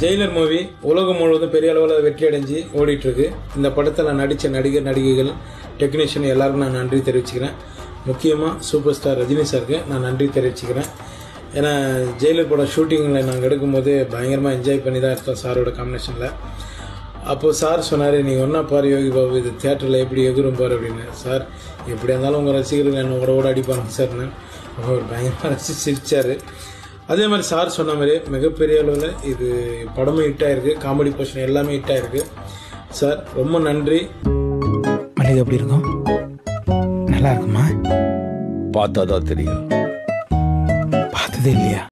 Jailer movie உலகம் முழுவதும் பெரிய அளவில் வெற்றி அடைஞ்சு ஓடிட்டு இருக்கு இந்த படத்தில் நடித்த நடிகர் நடிகைகள் டெக்னீஷியன் எல்லாருக்கும் நான் நன்றி தெரிவிச்சுக்கிறேன் முக்கியமாக சூப்பர் ஸ்டார் ரஜினி சாருக்கு நான் நன்றி தெரிவிச்சுக்கிறேன் ஏன்னா ஜெயிலர் படம் ஷூட்டிங்கில் நாங்கள் எடுக்கும்போது பயங்கரமாக என்ஜாய் பண்ணி தான் எடுத்தோம் சாரோட காம்பினேஷனில் அப்போது சார் சொன்னார் நீ ஒன்றா பாரு யோகி பாபு இது தேட்டரில் எப்படி எகுரும் பாரு அப்படின்னு சார் எப்படி இருந்தாலும் உங்கள் ரசிகர்கள் என்ன ஓட ஓட அடிப்பாங்க சார்னு அவர் பயங்கரமாக ரசிச்சு சிரிச்சார் அதே மாதிரி சார் சொன்ன மாதிரி மிகப்பெரிய அளவில் இது படமும் ஹிட் ஆயிருக்கு காமெடி போர்ஷன் எல்லாமே ஹிட் ஆயிருக்கு சார் ரொம்ப நன்றி மல்லிகை எப்படி இருக்கும் நல்லா இருக்குமா பார்த்தா தான் தெரியும் பார்த்ததே இல்லையா